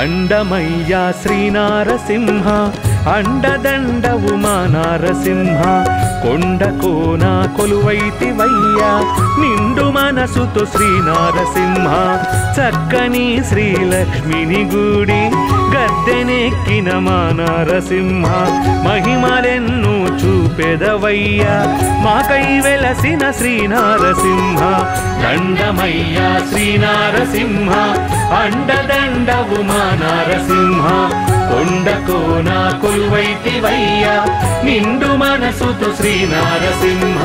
దండమయ్యా శ్రీనారసింహ అండదండవు మా నారసింహ కొండ కోన కొలువైతివయ్యా నిండు మనసుతో శ్రీనారసింహ చక్కని శ్రీలక్ష్మిని గుడి గద్దెనెక్కిన మా నారసింహ మహిమలెన్నో చూపెదవయ్యా మాకై వెలసిన శ్రీనారసింహ దండమయ్యా శ్రీనారసింహ అండదండవు మా నారసింహ కొండ కోన కొలువైతివయ్యా నిండు మనసుతో శ్రీనారసింహ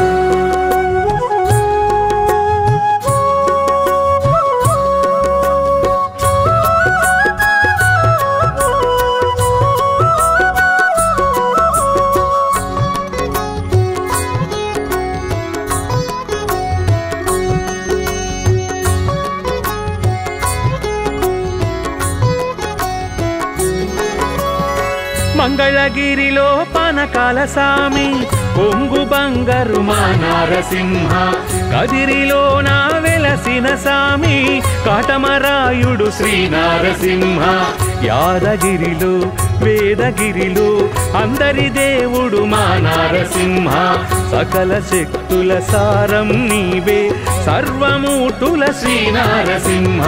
మంగళగిరిలో పనకాల సామి కొంగు బంగారు మా నారసింహ కదిరిలో నా వెలసిన సామి కాటమరాయుడు శ్రీనారసింహ యాదగిరిలో వేదగిరిలో అందరి దేవుడు మా నారసింహ సకల శక్తుల సారం నీవే సర్వమూర్తుల శ్రీనారసింహ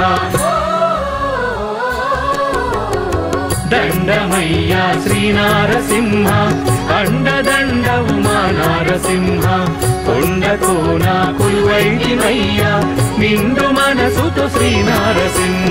దండమయ్యా శ్రీనారసింహ అండదండవు మా నారసింహ కొండకోన కొలువైదివయ్యా నిండు మనసుతో శ్రీనారసింహ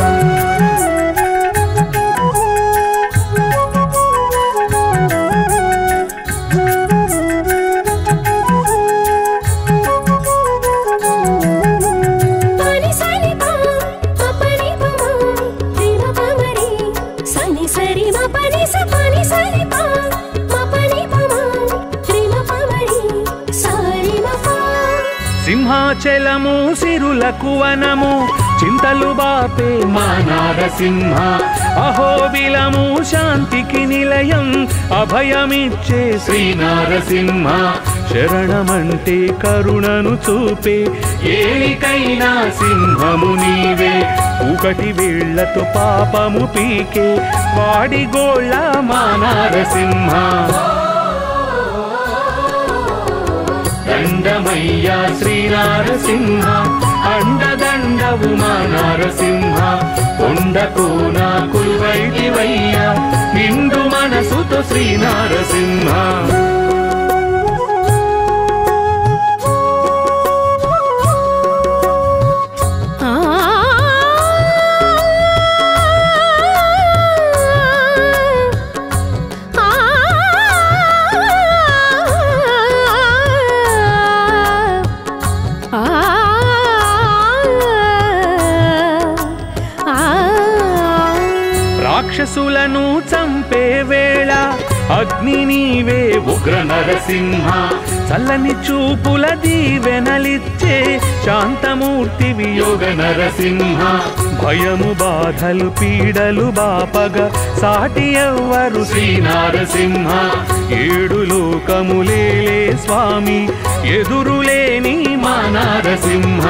పని సరి పా పని పమా ప్రేమ పమరి సని సరి మ పని స పని సరి పా మ పని పమా ప్రేమ పమరి సారి మ పా సింహాచలము సిరులకు వనము చింతలు బాపే మా నారసింహ అహోబిలము శాంతికి నిలయం అభయమిచ్చే శ్రీనారసింహ శరణమంటే కరుణను చూపే ఏలికైనా సింహము నీవే ఒకటి వేళ్లతో పాపము పీకే వాడి గోళ్ళ మా నారసింహ దండమయ్యా శ్రీనారసింహ అండదండవు మా నారసింహ కొండకోన కులువైదివయ్యా నిండు మనసుతో శ్రీనారసింహ ఆ రాక్షసులను చంపే వేళ అగ్ని నీవే ఉగ్ర నరసింహ చల్లని చూపుల దీవెనలిచ్చే శాంతమూర్తి యోగ నరసింహ భయము బాధలు పీడలు బాపగ సాటి ఎవ్వరు శ్రీనారసింహ ఏడు లోకములేలే స్వామి ఎదురులేని మా నారసింహ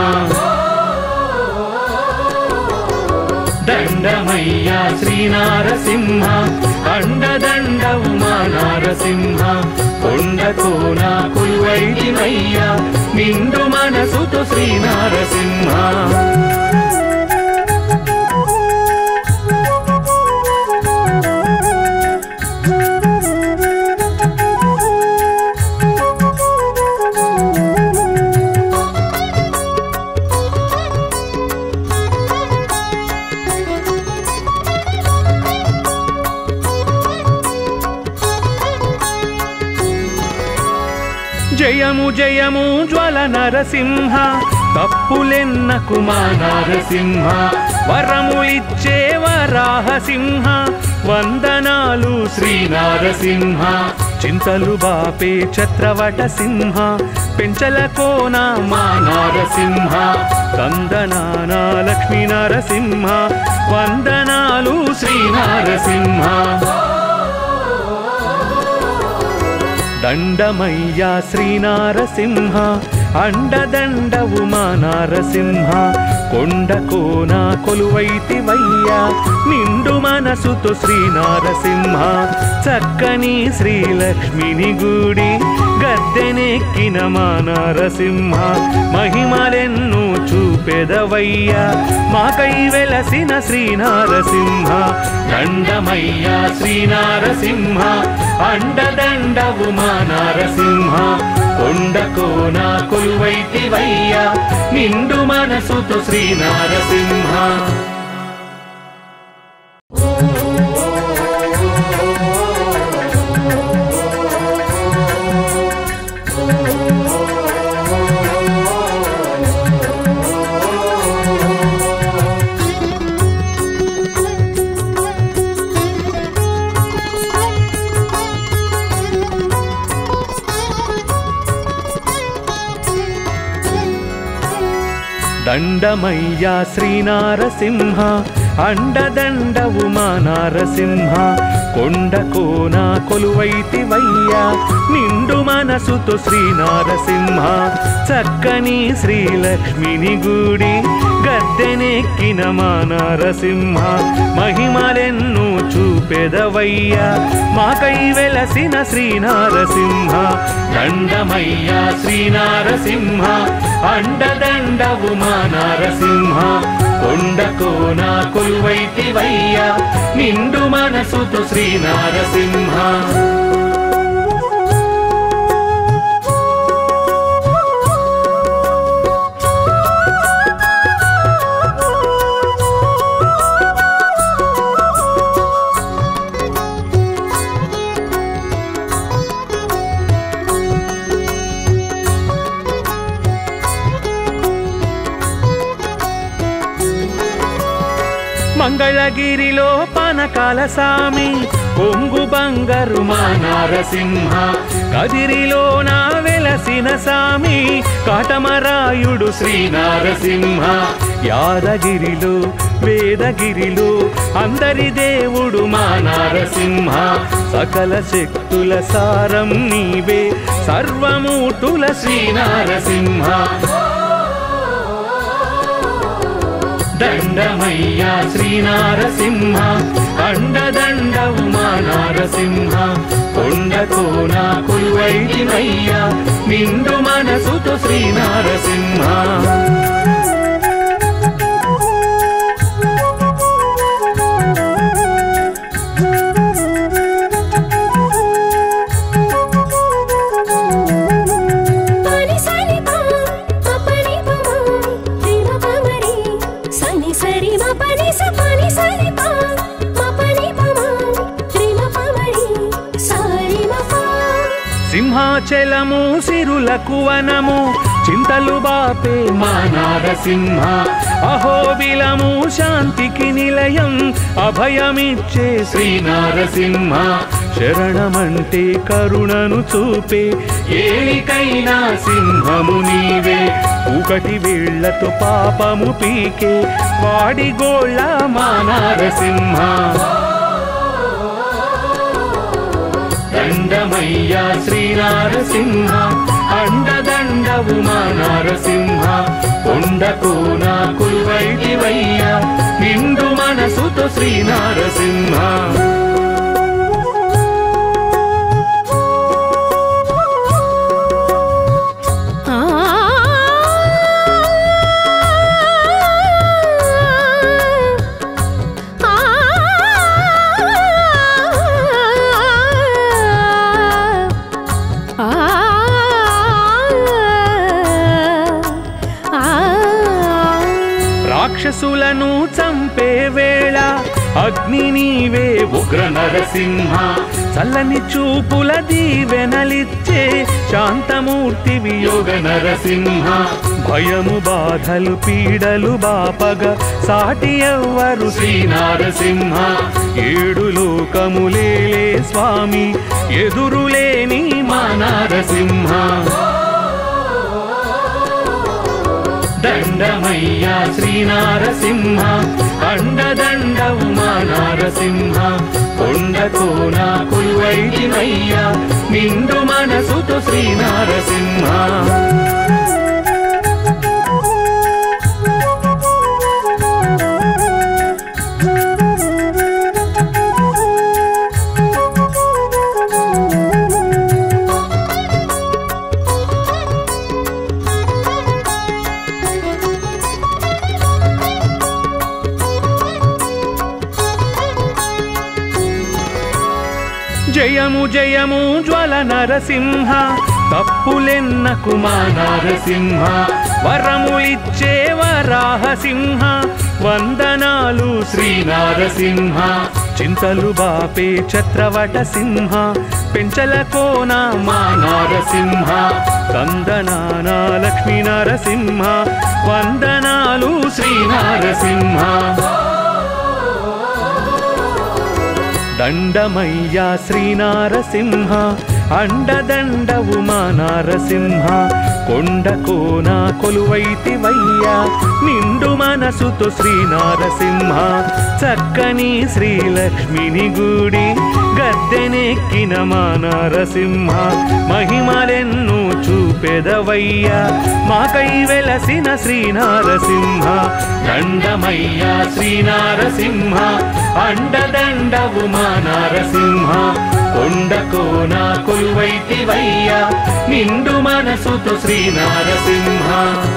దండమయ్యా శ్రీనారసింహ అండదండవు మా నారసింహ కొండకోన కొలువైదివయ్యా నిండు మనసుతో శ్రీనారసింహ జయము జయము జ్వల నరసింహ తప్పులెన్నకు మా నారసింహ వరములిచ్చే వరాహసింహ వందనాలు శ్రీనారసింహ చింతలు బాపే ఛత్రవట సింహ పెంచల కోన మా నారసింహ కందనాన లక్ష్మీ నరసింహ వందనాలు శ్రీనారసింహ దండమయ్యా శ్రీనారసింహ అండదండవు మా నారసింహ కొండకోన కొలువైతివయ్యా నిండు మనసుతో శ్రీనారసింహ చక్కని శ్రీలక్ష్మిని గుడి గద్దెనెక్కిన మా నరసింహ మహిమలెన్ను చూపెదవయ్యా మాకై వెలసిన శ్రీనారసింహ దండమయ్యా శ్రీనారసింహ అండదండవు మా నారసింహ కొండకోన కొలువైతివయ్యా నిండు మనసుతో శ్రీనారసింహ దండమయ్యా శ్రీనారసింహ అండదండవు మా నారసింహ కొండకోన కొలువైతివయ్యా నిండు మనసుతో శ్రీనారసింహ చక్కని శ్రీలక్ష్మిని గుడి గద్దెనెక్కిన మా నారసింహ మహిమలెన్ను చూపెదవయ్యా మాకై వెలసిన శ్రీనారసింహ దండమయ్యా శ్రీనారసింహ అండదండవు మా నారసింహ కొండకోన కొలువైతివయ్యా నిండు మనసుతో శ్రీనారసింహ మంగళగిరిలో పనకాల సామి కొంగు బంగారు మా నారసింహ కదిరిలో నా వెలసిన సామి కాటమరాయుడు శ్రీనారసింహ యాదగిరిలో వేదగిరిలో అందరి దేవుడు మా నారసింహ సకల శక్తుల సారం నీవే సర్వమూటుల శ్రీనారసింహ దండమయ్యా శ్రీనారసింహ అండదండవు మా నారసింహ కొండకోన కొలువైతివయ్యా నిండు మనసుతో శ్రీనారసింహ పని సని పా పని పమా రిమ పమరి సని సరి మ పని స పని సని పా మ పని పమా రిమ పమరి సారి మ పా సింహాచలము సిరులకు వనము చింతలు బాపే మా నారసింహ అహోబిలము శాంతికి నిలయం అభయమిచ్చే శ్రీనారసింహ శరణమంటే కరుణను చూపే ఏలికైనా సింహము నీవే ఒకటి వేళ్లతో పాపము పీకే వాడి గోళ్ళ మా నారసింహ దండమయ్యా శ్రీనారసింహ అండదండవు మా నారసింహ కొండకోన కుల్వైదివయ్యా నిండు మనసుతో శ్రీనారసింహ ఆ ఆ రాక్షసులను చంపే వేళ అగ్ని నీవే ఉగ్ర నరసింహ చల్లని చూపుల దీవెనలిచ్చే శాంతమూర్తి వియోగ నరసింహ భయము బాధలు పీడలు బాపగ సాటి ఎవ్వరు శ్రీనారసింహ ఏడు లోకములేలే స్వామి ఎదురులేని మా నారసింహ దండమయ్యా శ్రీనారసింహ అండదండవు మా నారసింహ కొండకోన కుల్వైదివయ్యా నిండు మనసుతో శ్రీనారసింహ జయము జయము జ్వల నరసింహ తప్పులెన్నకు మా నరసింహ వరములిచ్చే వరాహ సింహ వందనాలు శ్రీ నరసింహ చింతలు బాపే ఛత్రవట సింహ పెంచల కోన మా నరసింహ కందనాన లక్ష్మీ నరసింహ వందనాలు శ్రీ నరసింహ దండమయ్యా శ్రీనారసింహ అండదండవు మా నారసింహ కొండ కోన కొలువైతివయ్యా నిండు మనసుతో శ్రీనారసింహ చక్కని శ్రీలక్ష్మిని గుడి గద్దెనెక్కిన మా నారసింహ మహిమలెన్ను చూపెదవయ్యా మాకై వెలసిన శ్రీనారసింహ దండమయ్యా శ్రీనారసింహ అండదండవు మా నారసింహ కొండ కోన కొలువైతివయ్యా నిండు మనసుతో శ్రీనారసింహ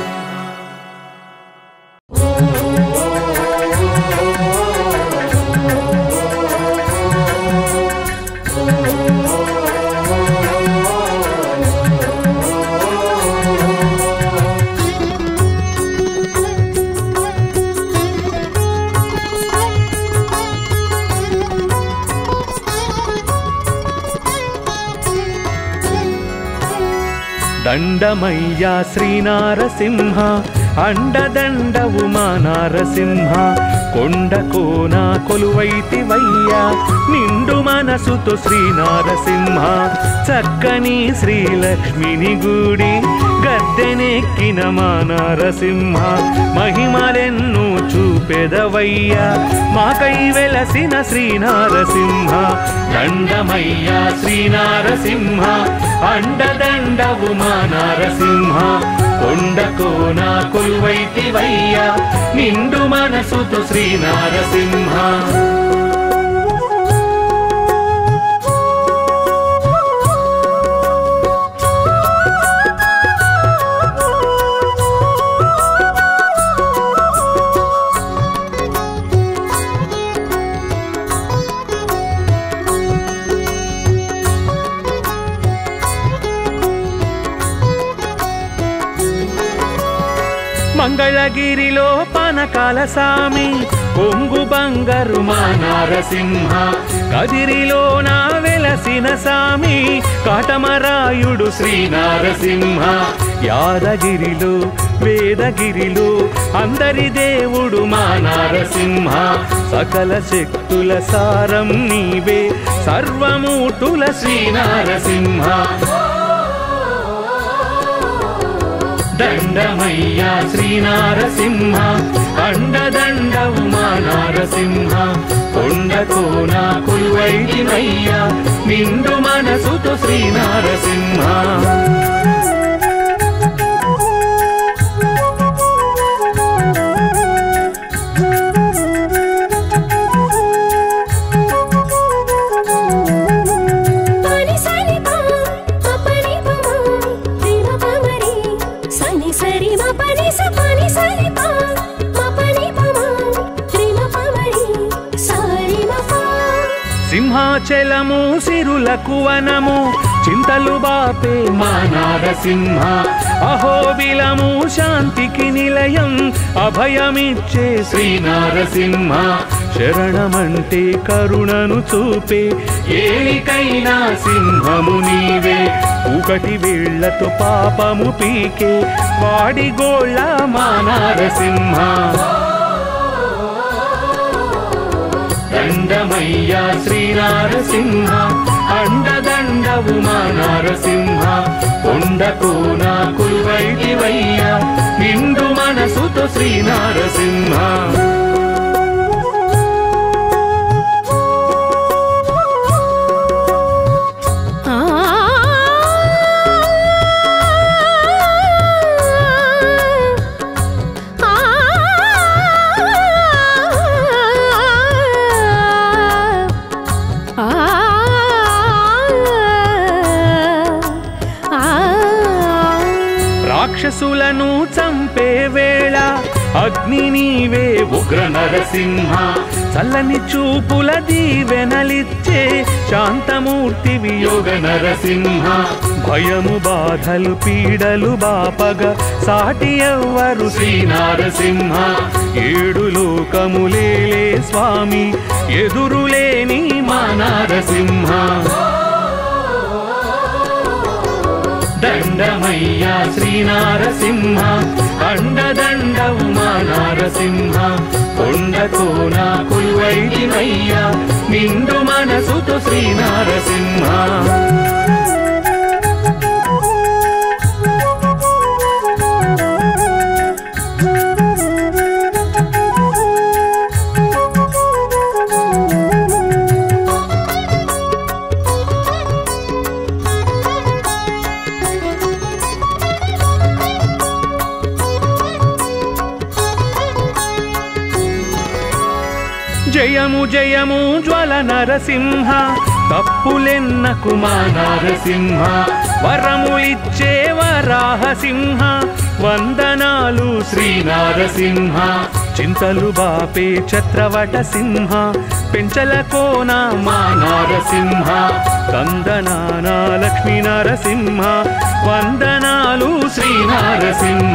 దండమయ్యా శ్రీనారసింహ అండదండవు మా నారసింహ కొండ కోన కొలువైతివయ్యా నిండు మనసుతో శ్రీనారసింహ చక్కని శ్రీలక్ష్మిని గుడి గద్దెనెక్కిన మా నారసింహ మహిమలెన్ను చూపెదవయ్యా మాకై వెలసిన శ్రీనారసింహ దండమయ్యా శ్రీనారసింహ అండదండవు మా నారసింహ కొండ కోన కొలువైతివయ్యా నిండు మనసుతో శ్రీనారసింహ మంగళగిరిలో పనకాల సామి కొంగు బంగారు మా నారసింహ కదిరిలో నా వెలసిన సామి కాటమరాయుడు శ్రీ నారసింహ యాదగిరిలో వేదగిరిలో అందరి దేవుడు మా నారసింహ సకల శక్తుల సారం నీవే సర్వమూటుల శ్రీ నారసింహ దండమయ్యా శ్రీనారసింహ అండదండవు మా నారసింహ కొండ కోన కొలువైదినయ్యా నిండు మనసుతో శ్రీనారసింహ పని సరి పా పని పమా ప్రేమ పమరి సని సరి మ పని స పని సరి పా మ పని పమా ప్రేమ పమరి సరి మ పా సింహాచలము సిరులకు వనము చింతలు బాపే మా నారసింహ అహోబిలము శాంతికి నిలయం అభయమిచ్చే శ్రీ నారసింహ శరణమంటే కరుణను చూపే ఏలికైనా సింహము నీవే ఒకటి వేళ్లతో పాపము పీకే వాడి గోళ్ళ మా నారసింహ దండమయ్యా శ్రీనారసింహ అండదండవు మా నారసింహ కొండకు నా కుల్వైదివయ్యా నిండు మనసుతో శ్రీనారసింహ ఆ ఆ చల్లని చూపుల దీవెనలిచ్చే శాంతమూర్తివి యోగ నరసింహ భయము బాధలు పీడలు బాపగ సాటి ఎవ్వరు శ్రీ నారసింహ ఏడు లోకములేలే స్వామి ఎదురులేని మా నారసింహ దండమయ్యా శ్రీనారసింహ అండదండవు మా నారసింహ కొండకోన కుల్వైదివయ్యా నిండు మనసుతో శ్రీనారసింహ జయము జయము జ్వల నరసింహ తప్పులెన్నకు మా నరసింహ వరములిచ్చే వరాహసింహ వందనాలు శ్రీ నారసింహ చింతలు బాపే ఛత్రవట సింహ పెంచల కోన మా నారసింహ కందనాన లక్ష్మీ నరసింహ వందనాలు శ్రీ నారసింహ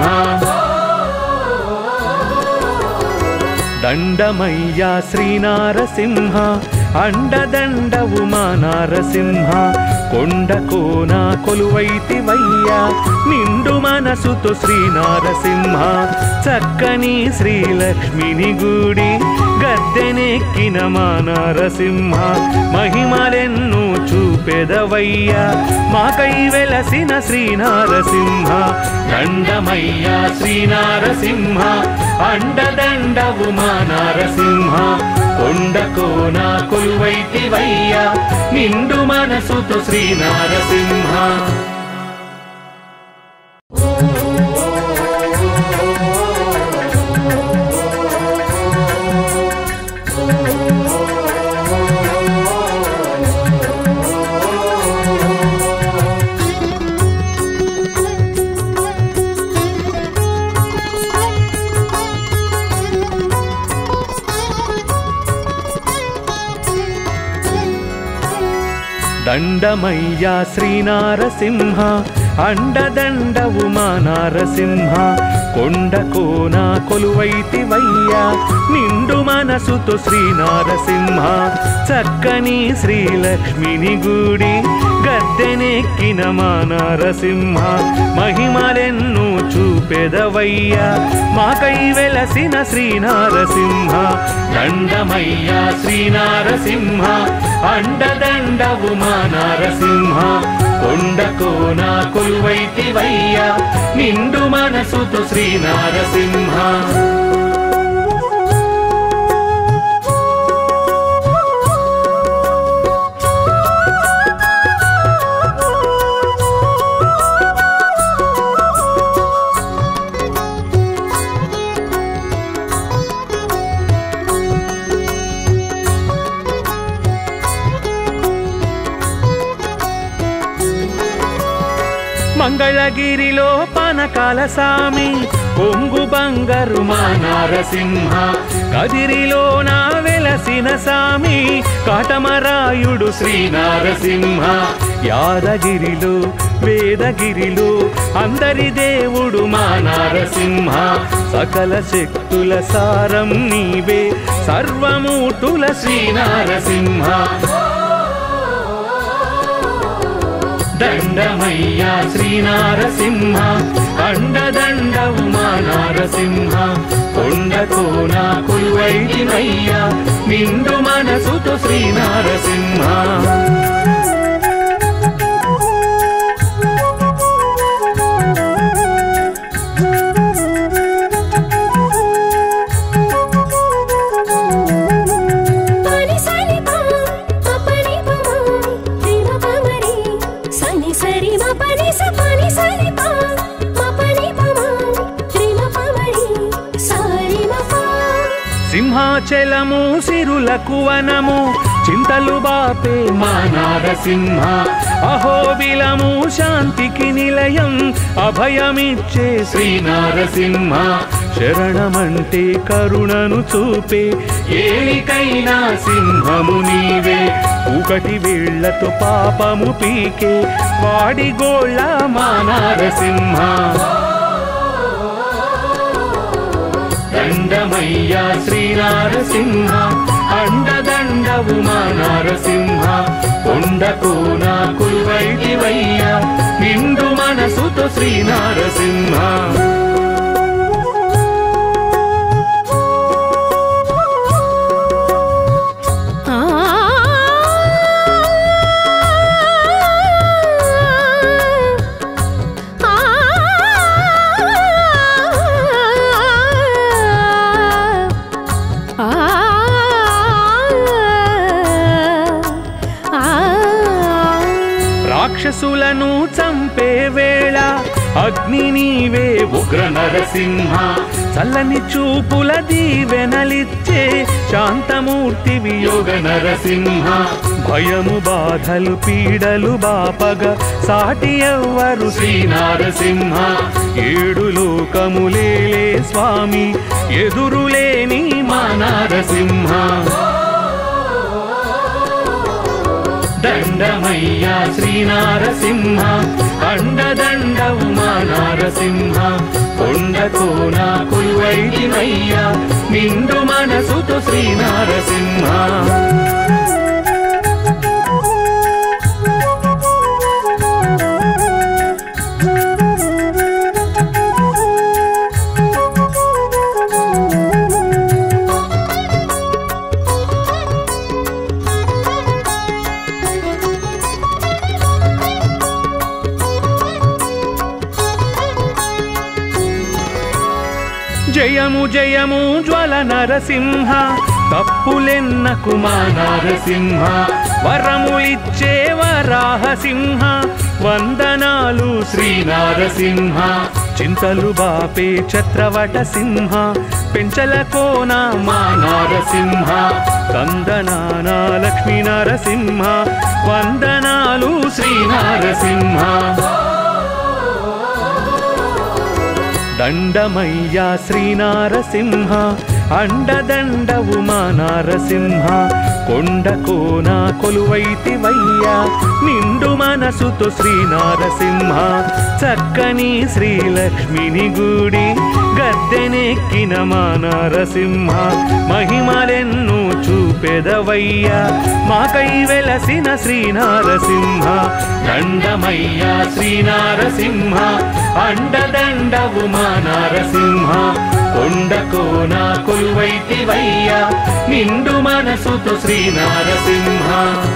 దండమయ్యా శ్రీనారసింహ అండదండవు మా నారసింహ కొండ కోన కొలువైతివయ్యా నిండు మనసుతో శ్రీనారసింహ చక్కని శ్రీలక్ష్మిని గుడి గద్దెనెక్కిన మా నారసింహ మహిమలెన్ను చూపెదవయ్యా మాకై వెలసిన శ్రీనారసింహ దండమయ్యా శ్రీనారసింహ అండదండవు మా నారసింహ కొండకోన కొలువైతివయ్యా నిండు మనసుతో శ్రీనారసింహ దండమయ్యా శ్రీనారసింహ అండదండవు మా నారసింహ కొండ కోన కొలువైతివయ్యా నిండు మనసుతో శ్రీనారసింహ చక్కని శ్రీలక్ష్మిని గుడి గద్దెనెక్కిన మా నారసింహ మహిమలెన్ను చూపెదవయ్యా మాకై వెలసిన శ్రీనారసింహ దండమయ్యా శ్రీనారసింహ అండదండవు మా నారసింహ కొండకోన కొలువైతివయ్యా నిండు మనసుతో శ్రీనారసింహ మంగళగిరిలో పనకాల సామి కొంగు బంగారు మా నారసింహ కదిరిలో నా వెలసిన సామి కాటమరాయుడు శ్రీ నారసింహ యాదగిరిలో వేదగిరిలో అందరి దేవుడు మా నారసింహ సకల శక్తుల సారం నీవే సర్వమూటుల శ్రీ నారసింహ దండమయ్యా శ్రీనారసింహ అండదండవు మా నారసింహ కొండకోన కొలువైదినయ్యా నిండు మనసుతో శ్రీనారసింహ పని సరి పా పని పమా ప్రేమ పమరి సని సరి మ పని స పని సరి పా మ పని పమా ప్రేమ పమరి సారి మ పా సింహాచలము సిరులకు వనము చింతలు బాపే మా నారసింహ అహోబిలము శాంతికి నిలయం అభయమిచ్చే శ్రీ నారసింహ శరణమంటే కరుణను చూపే ఏలికైనా సింహము నీవే ఒకటి వేళ్లతో పాపము పీకే వాడి గోళ్ళ మానారసింహ దండమయ్యా శ్రీనారసింహ అండదండవు మా నారసింహ కొండకు నా కుల్వైదివయ్యా నిండు మనసుతో శ్రీనారసింహ ఆ రాక్షసులను చంపే వేళ అగ్ని నీవే ఉగ్ర నరసింహ చల్లని చూపుల దీవెనలిచ్చే శాంతమూర్తి వియోగ నరసింహ భయము బాధలు పీడలు బాపగ సాటి ఎవ్వరు శ్రీనారసింహ ఏడు లోకములేలే స్వామి ఎదురులేని మా నారసింహ దండమయ్యా శ్రీనారసింహ అండదండవు మా నారసింహ కొండతో నా కుల్వైదివయ్యా నిండు మనసుతో శ్రీనారసింహ జయము జయము జ్వల నరసింహ తప్పులెన్నకు మా నారసింహ వరములిచ్చే వరాహసింహ వందనాలు శ్రీనారసింహ చింతలు బాపే ఛత్రవట సింహ పెంచల కోన మా నారసింహ కందనాన లక్ష్మీ నరసింహ వందనాలు శ్రీనారసింహ దండమయ్యా శ్రీనారసింహ అండదండవు మా నారసింహ కొండ కోన కొలువైతివయ్యా నిండు మనసుతో శ్రీనారసింహ చక్కని శ్రీలక్ష్మిని గుడి గద్దెనెక్కిన మా నారసింహ మహిమలెన్ను చూపెదవయ్యా మాకై వెలసిన శ్రీనారసింహ దండమయ్యా శ్రీనారసింహ అండదండవు మా నారసింహ కొండకో నా కొలువైతివయ్యా నిండు మనసుతో శ్రీనారసింహ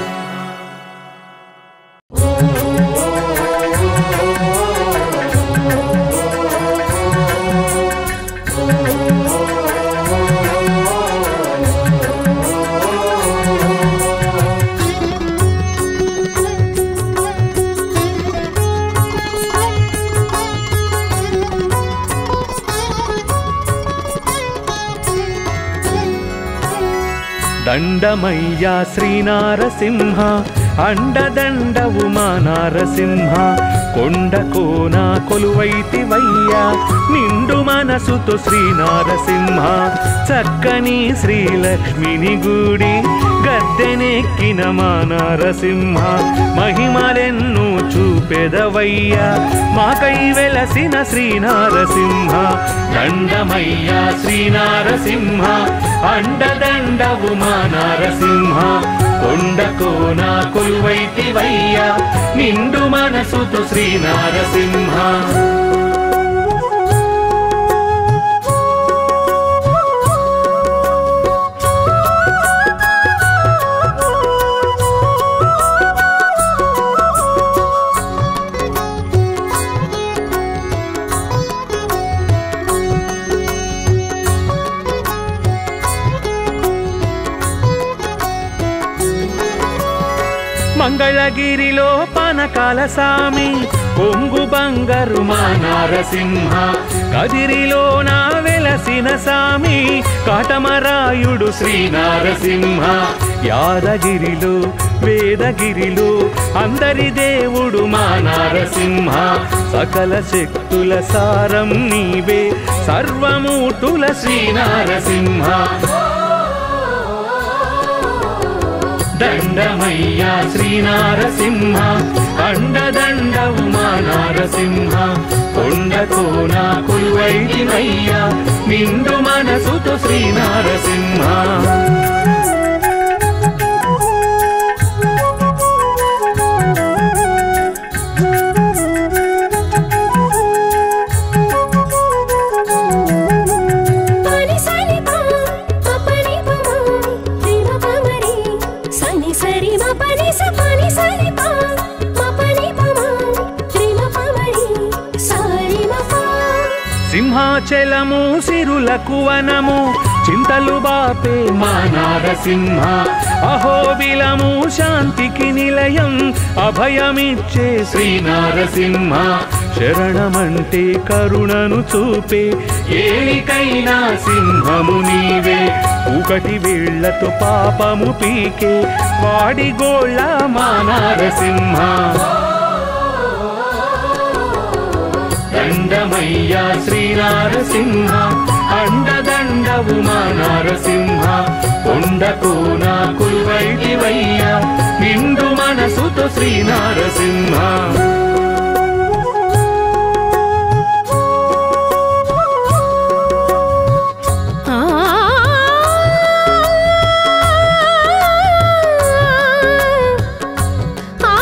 దండమయ్యా శ్రీనారసింహ అండదండవు మా నారసింహ కొండ కోన కొలువైతివయ్యా నిండు మనసుతో శ్రీనారసింహ చక్కని శ్రీలక్ష్మిని గుడి గద్దెనెక్కిన మా నారసింహ మహిమలెన్ను చూపెదవయ్యా మాకై వెలసిన శ్రీనారసింహ దండమయ్యా శ్రీనారసింహ అండదండవు మా నారసింహ కొండకో నా కొలువైతివయ్యా నిండు మనసుతో శ్రీనారసింహ మంగళగిరిలో పనకాల సామి కొంగు బంగారు మా నారసింహ కదిరిలో నా వెలసిన సామి కాటమరాయుడు శ్రీ నారసింహ యాదగిరిలో వేదగిరిలో అందరి దేవుడు మా నారసింహ సకల శక్తుల సారం నీవే సర్వమూర్తుల శ్రీ నారసింహ దండమయ్యా శ్రీ నారసింహ అండదండవు మా నారసింహ కొండకో నా కొలువైదివయ్యా నిండు మనసుతో శ్రీ నారసింహ పని సరి పా పని పమా ప్రేమ పమరి సని సరి మ పని స పని సరి పా మ పని పమా ప్రేమ పమరి సారి మ పా సింహాచలము సిరులకు వనము చింతలు బాపే మా నారసింహ అహోబిలము శాంతికి నిలయం అభయమిచ్చే శ్రీ నారసింహ శరణమంటే కరుణను చూపే ఏలికైనా సింహము నీవే ఒకటి వేళ్లతో పాపము పీకే వాడి గోళ్ళ మా నారసింహ దండమయ్యా శ్రీ నారసింహ అండదండవు మా నారసింహ కొండకు నా కుల్వైదివయ్యా నిండు మనసుతో శ్రీ నారసింహ ఆ ఆ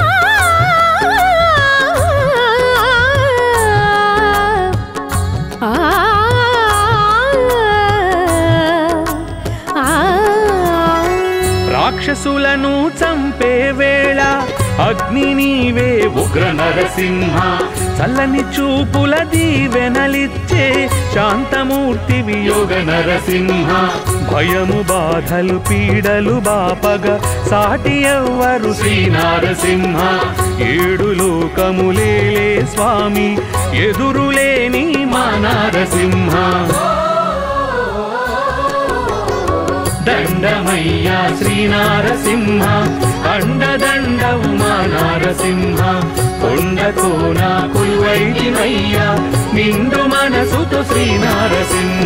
రాక్షసులను చంపే వేళ అగ్ని నీవే ఉగ్ర నరసింహ చల్లని చూపుల దీవెనలిచ్చే శాంతమూర్తి వియోగ నరసింహ భయము బాధలు పీడలు బాపగ సాటి ఎవ్వరు శ్రీ నారసింహ ఏడు లోకములేలే స్వామి ఎదురులేని మా నారసింహ దండమయ్యా శ్రీ నారసింహ అండదండవు మా నారసింహ కొండకో నా కులువైదివయ్యా నిండు మనసుతో శ్రీ నారసింహ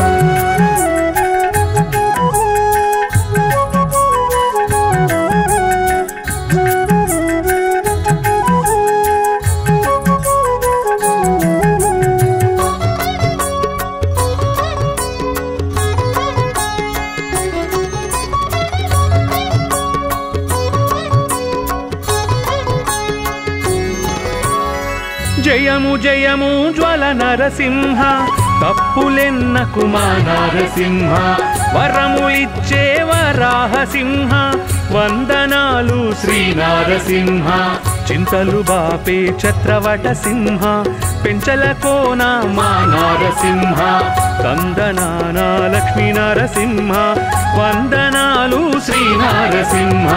జయము జయము జ్వల నరసింహ తప్పులెన్నకు మా నరసింహ వరములిచ్చే వరాహ సింహ వందనాలు శ్రీ నారసింహ చింతలు బాపే ఛత్రవట సింహ పెంచల కోన మా నారసింహ కందనాన లక్ష్మీ నరసింహ వందనాలు శ్రీ నారసింహ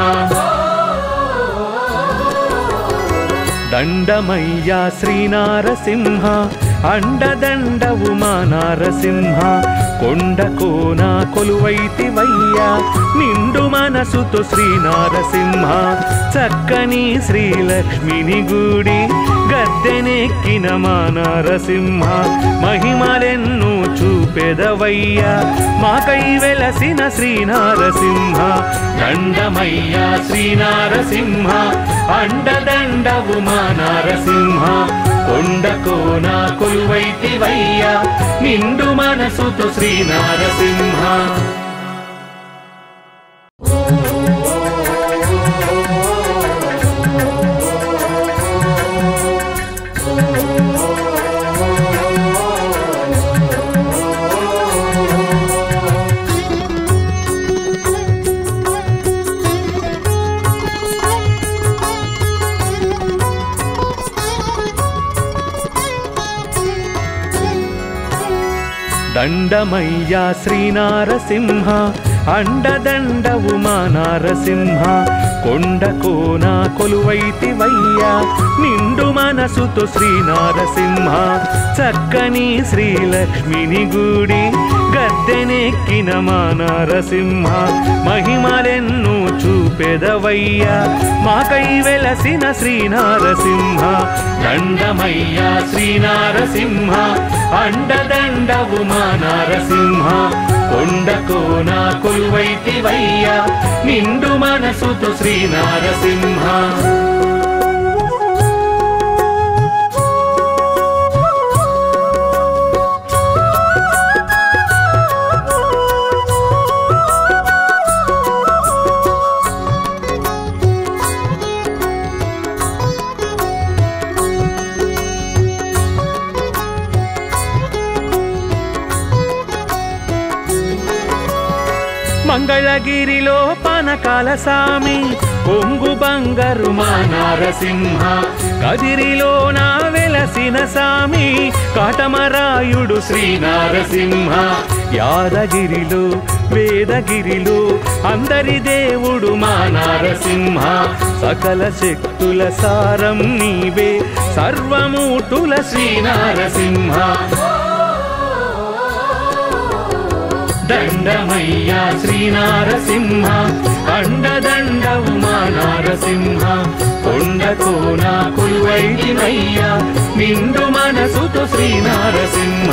దండమయ్యా శ్రీ నారసింహ అండదండవు మా నారసింహ కొండ కోన కొలువైతివయ్యా నిండు మనసుతో శ్రీ నారసింహ చక్కని శ్రీలక్ష్మిని గుడి గద్దెనెక్కిన మా నారసింహ మహిమలెన్ను చూపెదవయ్యా మాకై వెలసిన శ్రీ నారసింహ దండమయ్యా శ్రీ నారసింహ అండదండవు మా నారసింహ కొండకో నా కొలువైతివయ్యా నిండు మనసుతో శ్రీ నారసింహ దండమయ్యా శ్రీ నారసింహ అండదండవు మా నారసింహ కొండ కోన కొలువైతివయ్యా నిండు మనసుతో శ్రీ నారసింహ చక్కని శ్రీలక్ష్మిని గుడి గద్దెనెక్కిన మా నరసింహ మహిమలెన్ను చూపెదవయ్యా మాకై వెలసిన శ్రీనారసింహ దండమయ్యా శ్రీనారసింహ అండదండవు మా నరసింహ కొండకోన కొలువైతివయ్యా నిండు మనసుతో శ్రీనారసింహ మంగళగిరిలో పనకాల సామి కొంగు బంగారు మా నారసింహ కదిరిలో నా వెలసిన సామి కాటమరాయుడు శ్రీనారసింహ యాదగిరిలో వేదగిరిలో అందరి దేవుడు మా నారసింహ సకల శక్తుల సారం నీవే సర్వమూర్తుల శ్రీనారసింహ దండమయ్యా శ్రీనారసింహ అండదండవు మా నారసింహ కొండకోన కొలువైదినయ్యా నిండు మనసుతో శ్రీనారసింహ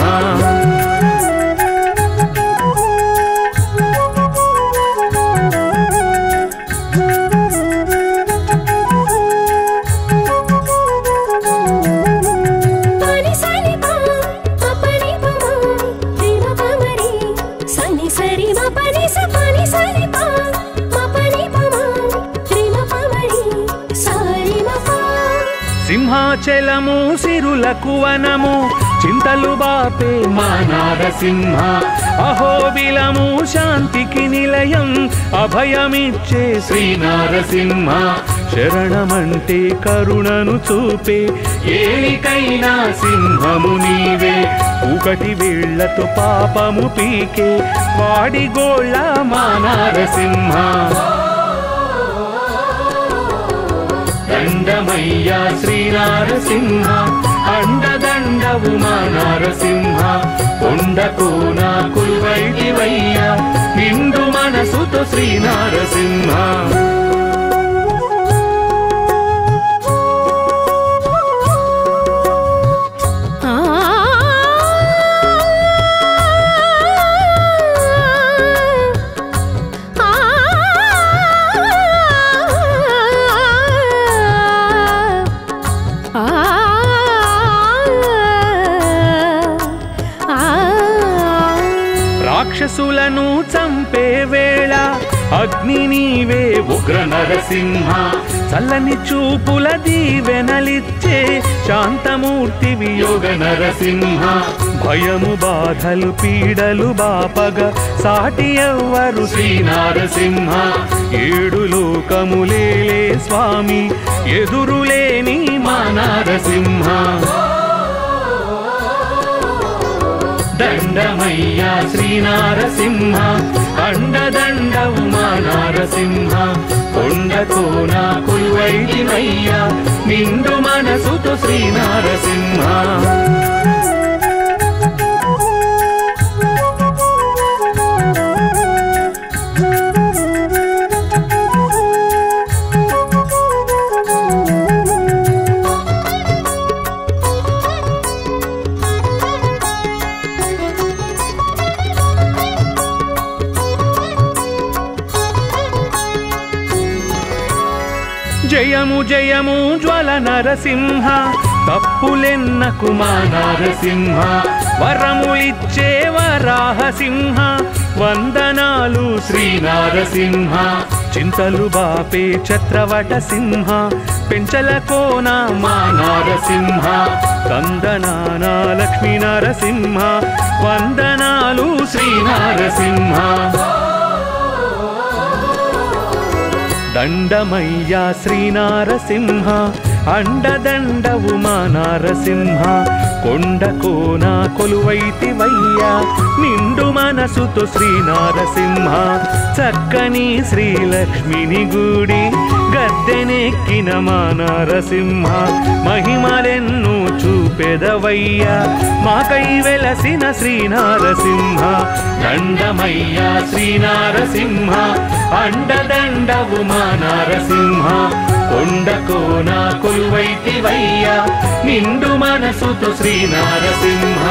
పని సరి పా పని పమా ప్రేమ పమరి సని సరి మ పని స పని సరి పా మ పని పమా ప్రేమ పమరి సారి మ పా సింహాచలము సిరులకు వనము చింతలు బాపే మా నారసింహ అహోబిలము శాంతికి నిలయం అభయమిచ్చే శ్రీనారసింహ శరణమంటే కరుణను చూపే ఏలికైనా సింహము నీవే ఒకటి వేళ్లతో పాపము పీకే వాడి గోళ్ళ మా నారసింహ దండమయ్యా శ్రీనారసింహ అండదండవు మా నారసింహ కొండకోన కురువైదివయ్యా నిండు మనసుతో శ్రీనారసింహ ఆ రాక్షసులను చంపే వేళ అగ్ని నీవే ఉగ్ర నరసింహ చల్లని చూపుల దీవెనలిచ్చే శాంతమూర్తి యోగ నరసింహ భయము బాధలు పీడలు బాపగ సాటి ఎవ్వరు శ్రీనారసింహ ఏడు లోకములేలే స్వామి ఎదురులేని మా నారసింహ దండమయ్యా శ్రీనారసింహ అండదండవు మా నారసింహ కొండకోన కొలువైదినయ్యా నిండు మనసుతో శ్రీనారసింహ జయము జయము జ్వల నరసింహ తప్పులెన్నకు మా నరసింహ వరములిచ్చే వరాహసింహ వందనాలు శ్రీ నారసింహ చింతలు బాపే ఛత్రవట సింహ పెంచల కోన మా నారసింహ కందనాన లక్ష్మీ నరసింహ వందనాలు శ్రీ నారసింహ దండమయ్యా శ్రీనారసింహ అండదండవు మా నారసింహ కొండ కోన కొలువైతివయ్యా నిండు మనసుతో శ్రీనారసింహ చక్కని శ్రీలక్ష్మిని గుడి గద్దెనెక్కిన మా నారసింహ మహిమలెన్ను చూపెదవయ్యా మాకై వెలసిన శ్రీనారసింహ దండమయ్యా శ్రీనారసింహ అండదండవు మా నారసింహ కొండకోన కొలువైతివయ్యా నిండు మనసుతో శ్రీనారసింహ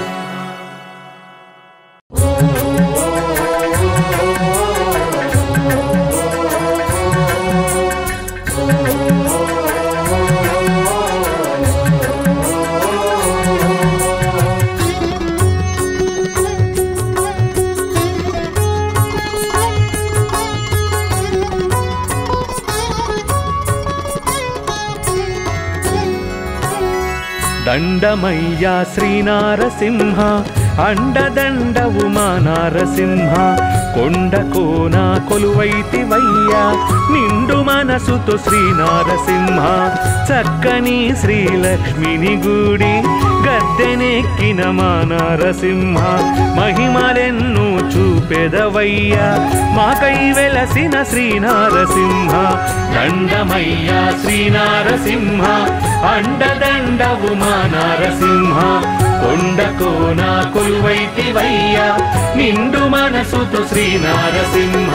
దండమయ్యా శ్రీనారసింహ అండదండవు మా నారసింహ కొండ కోన కొలువైతివయ్యా నిండు మనసుతో శ్రీనారసింహ చక్కని శ్రీలక్ష్మిని గుడి గద్దెనెక్కిన మా నారసింహ మహిమలెన్ను చూపెదవయ్యా మాకై వెలసిన శ్రీనారసింహ దండమయ్యా శ్రీనారసింహ అండదండవు మా నారసింహ కొండకోన కొలువైతివయ్యా నిండు మనసుతో శ్రీనారసింహ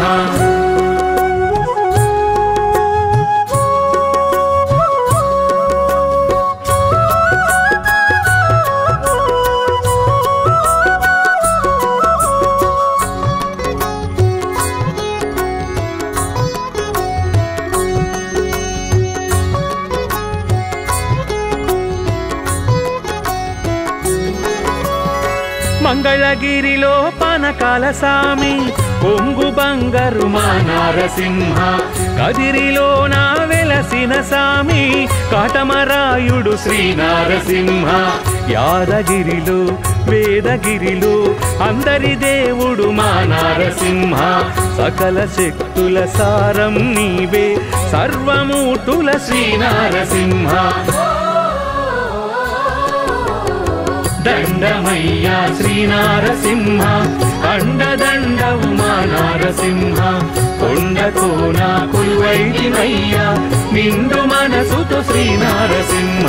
మంగళగిరిలో పనకాల సామి కొంగు బంగారు మా నారసింహ కదిరిలో నా వెలసిన సామి కాటమరాయుడు శ్రీనారసింహ యాదగిరిలో వేదగిరిలో అందరి దేవుడు మా నారసింహ సకల శక్తుల సారం నీవే సర్వమూర్తుల శ్రీనారసింహ దండమయ్యా శ్రీనారసింహ అండదండవు మా నారసింహ కొండకోన కొలువైతివయ్యా నిండు మనసుతో శ్రీనారసింహ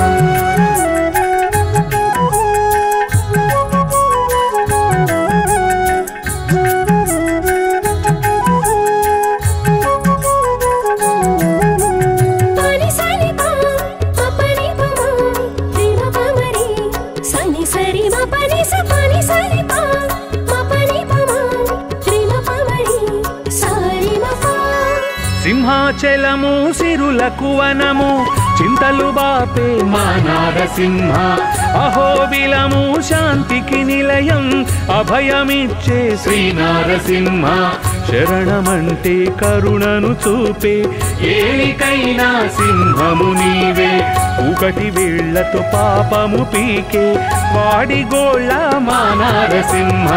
పని సని పా పని పమా రిమ పమరి సని సరి మ పని స పని సని పా మ పని పమా రిమ పమరి సారి మ పా సింహాచలము సిరులకు వనము చింతలు బాపే మా నారసింహ అహోబిలము శాంతికి నిలయం అభయమిచ్చే శ్రీనారసింహ శరణమంటే కరుణను చూపే ఏలికైనా సింహము నీవే ఒకటి వేళ్లతో పాపము పీకే వాడి గోళ్ళ మా నారసింహ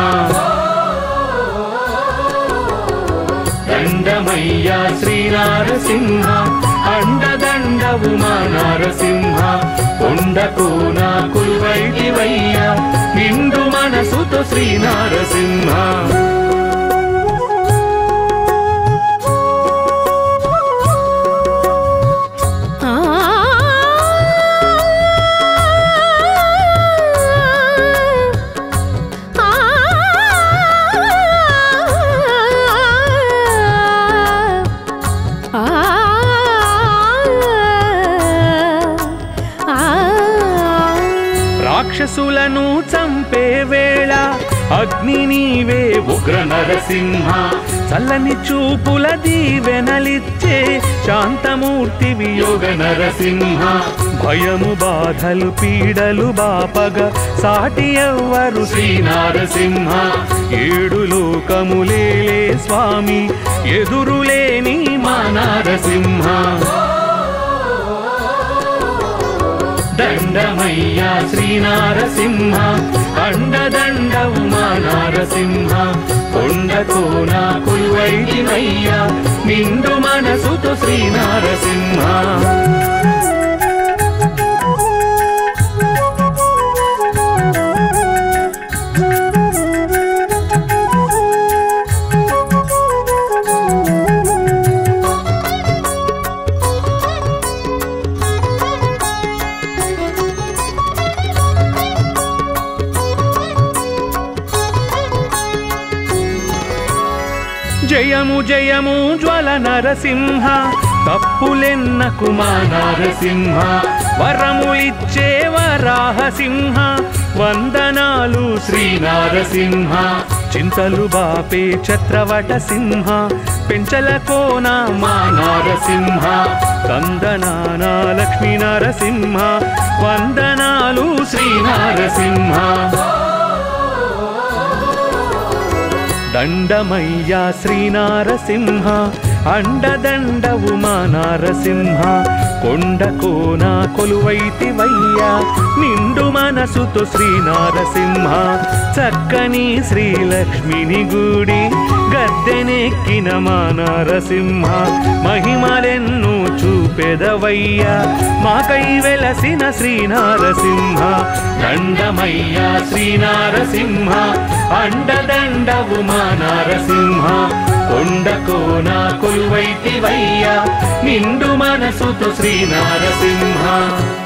దండమయ్యా శ్రీనారసింహ అండదండవు మా నారసింహ కొండకోన కుల్వైదివయ్యా నిండు మనసుతో శ్రీనారసింహ ఆ ఆ రాక్షసులను చంపే వేళ అగ్ని నీవే ఉగ్ర నరసింహ చల్లని చూపుల దీవెనలిచ్చే శాంతమూర్తి వియోగ నరసింహ భయము బాధలు పీడలు బాపగ సాటి ఎవ్వరు శ్రీనారసింహ ఏడు లోకములేలే స్వామి ఎదురులేని మా నారసింహ దండమయ్యా శ్రీనారసింహ అండదండవు మా నారసింహ కొండకోన కుల్వైదివయ్యా నిండు మనసుతో శ్రీనారసింహ జయము జయము జ్వల నరసింహ తప్పులెన్నకు మా నరసింహ వరములిచ్చే వరాహ సింహ వందనాలు శ్రీ నరసింహ చింతలు బాపే ఛత్రవట సింహ పెంచల కోన మా నరసింహ కందనాన లక్ష్మీ నరసింహ వందనాలు శ్రీ నరసింహ దండమయ్యా శ్రీనారసింహ అండదండవు మా నారసింహ కొండ కోన కొలువైతివయ్యా నిండు మనసుతో శ్రీనారసింహ చక్కని శ్రీలక్ష్మిని గుడి గద్దెనెక్కిన మా నారసింహ మహిమలెన్ను చూపెదవయ్యా మాకై వెలసిన శ్రీనారసింహ దండమయ్యా శ్రీనారసింహ అండదండవు మా నారసింహ కొండ కోన కొలువైతివయ్యా నిండు మనసుతో శ్రీనారసింహ